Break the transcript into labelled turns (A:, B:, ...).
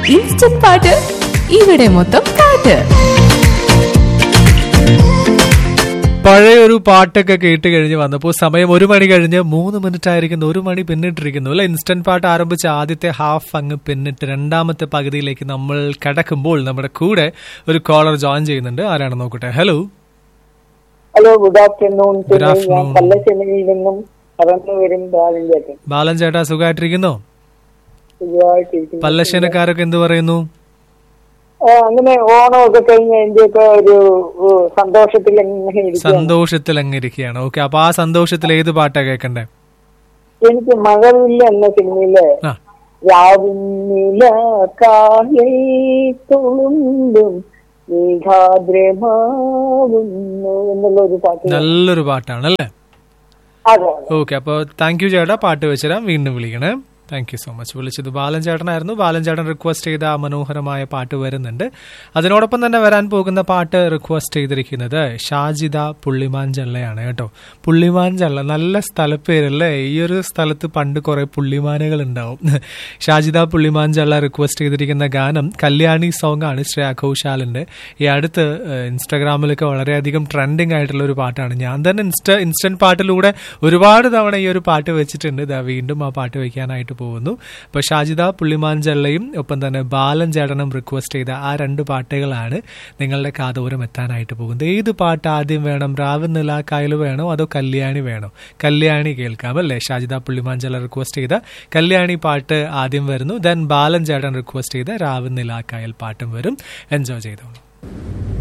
A: Instant പാട്ട് ഇവിടെ മൊത്തം പാട്ട്
B: പഴയ ഒരു പാട്ടൊക്കെ കേട്ട് കഴിഞ്ഞ് വന്നപ്പോൾ സമയം ഒരു മണി കഴിഞ്ഞ് മൂന്ന് മിനിറ്റ് ആയിരിക്കുന്നു ഒരു മണി പിന്നിട്ടിരിക്കുന്നു അല്ലെ ഇൻസ്റ്റന്റ് പാട്ട് ആരംഭിച്ച ആദ്യത്തെ ഹാഫ് അങ്ങ് പിന്നിട്ട് രണ്ടാമത്തെ പകുതിയിലേക്ക് നമ്മൾ കടക്കുമ്പോൾ നമ്മുടെ കൂടെ ഒരു കോളർ ജോയിൻ ചെയ്യുന്നുണ്ട് ആരാണ് നോക്കട്ടെ hello
C: hello good afternoon
B: Good
C: ഞാൻ
B: afternoon.
C: പല്ലശ്ശേരിയിൽ നിന്നും കടന്നു വരും ബാലഞ്ചേട്ടൻ
B: ബാലൻ ചേട്ടാ സുഖമായിട്ടിരിക്കുന്നോ
C: സുഖമായിട്ടിരിക്കുന്നു
B: പല്ലശ്ശേനക്കാരൊക്കെ എന്ത് പറയുന്നു
C: ആ, അങ്ങനെ ഓണമൊക്കെ കഴിഞ്ഞ് എന്റെയൊക്കെ ഒരു ഉ, സന്തോഷത്തിൽ എങ്ങനെ ഇരിക്കുകയാണ്
B: സന്തോഷത്തിൽ അങ്ങ് ഇരിക്കുകയാണ് ഓക്കെ അപ്പൊ ആ സന്തോഷത്തിൽ ഏത് പാട്ടാ കേൾക്കണ്ടേ
C: എനിക്ക് മഴവില്ല എന്ന സിനിമയിലെ
B: ആ
C: രാവിനില കായൽ തുളുമ്പും മേഘാദ്രമാവുന്നു എന്നുള്ള ഒരു പാട്ട്
B: നല്ലൊരു പാട്ടാണ് അല്ലേ
C: അതെ
B: ഓക്കെ അപ്പോൾ താങ്ക് യു ചേട്ടാ പാട്ട് വെച്ചുതരാം വീണ്ടും വിളിക്കണേ താങ്ക് യു സോ മച്ച് വിളിച്ചത് ബാലൻ ചേട്ടനായിരുന്നു ബാലൻ ചേട്ടൻ റിക്വസ്റ്റ് ചെയ്ത ആ മനോഹരമായ പാട്ട് വരുന്നുണ്ട് അതിനോടൊപ്പം തന്നെ വരാൻ പോകുന്ന പാട്ട് റിക്വസ്റ്റ് ചെയ്തിരിക്കുന്നത് ഷാജിദ പുള്ളിമാൻ ചള്ളയാണ് കേട്ടോ പുള്ളിമാൻ ചള്ള നല്ല സ്ഥലപ്പേരല്ലേ ഈ ഒരു സ്ഥലത്ത് പണ്ട് കുറെ പുള്ളിമാനുകൾ ഉണ്ടാവും ഷാജിദ പുള്ളിമാൻ ചള്ള റിക്വസ്റ്റ് ചെയ്തിരിക്കുന്ന ഗാനം കല്യാണി സോങ് ആണ് ശ്രേയ ഘോഷാലിന്റെ ഈ അടുത്ത് ഏഹ്, ഇൻസ്റ്റാഗ്രാമിലൊക്കെ വളരെയധികം ട്രെൻഡിങ് ആയിട്ടുള്ള ഒരു പാട്ടാണ് ഞാൻ തന്നെ ഇൻസ്റ്റ ഇൻസ്റ്റന്റ് പാട്ടിലൂടെ ഒരുപാട് തവണ ഈ ഒരു പാട്ട് വെച്ചിട്ടുണ്ട് ഇതാ വീണ്ടും ആ പാട്ട് വെക്കാനായിട്ട് പോകുന്നു അപ്പൊ ഷാജിദ പുള്ളിമാൻ ജള്ളയും ഒപ്പം തന്നെ ബാലൻ ചേട്ടനും റിക്വസ്റ്റ് ചെയ്ത ആ രണ്ട് പാട്ടുകളാണ് നിങ്ങളുടെ കാതോരം എത്താനായിട്ട് പോകുന്നത് ഏത് പാട്ട് ആദ്യം വേണം രാവുന്നില കായൽ വേണോ അതോ കല്യാണി വേണോ കല്യാണി കേൾക്കാം അല്ലേ ഷാജിദ പുള്ളിമാൻ ജള്ള റിക്വസ്റ്റ് ചെയ്ത കല്യാണി പാട്ട് ആദ്യം വരുന്നു ദെൻ ബാലൻ ചേട്ടൻ റിക്വസ്റ്റ് ചെയ്ത രാവുന്നില കായൽ പാട്ടും വരും എൻജോയ് ചെയ്തോളൂ